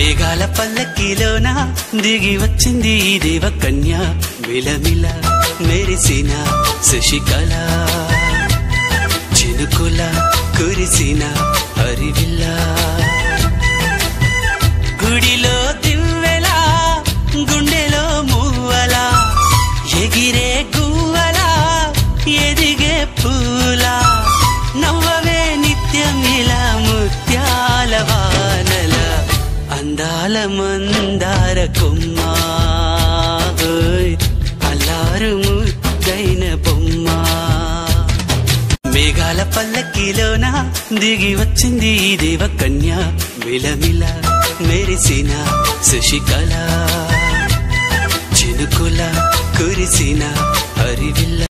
మేఘాల పల్లకిలోన దిగి వచ్చింది ఈ దేవ కన్య మిలమిల మెరిసిన శశికళ చినుకుల కురిసిన హరివిల్ల గుడిలో దివ్వెలా గుండెలో మువ్వలా ఎగిరే గువ్వలా ఎదిగే పూలా నవ్వవే నిత్యం ఇలా ముత్యాల వానల అందాల మందార కొమ్మ ఓయ్, అల్లారు ముద్దైన బొమ్మ మేఘాల పల్లకిలోన దిగి వచ్చింది ఈ దేవ కన్య మిలమిల మెరిసిన శశికళ చినుకుల కురిసిన హరివిల్ల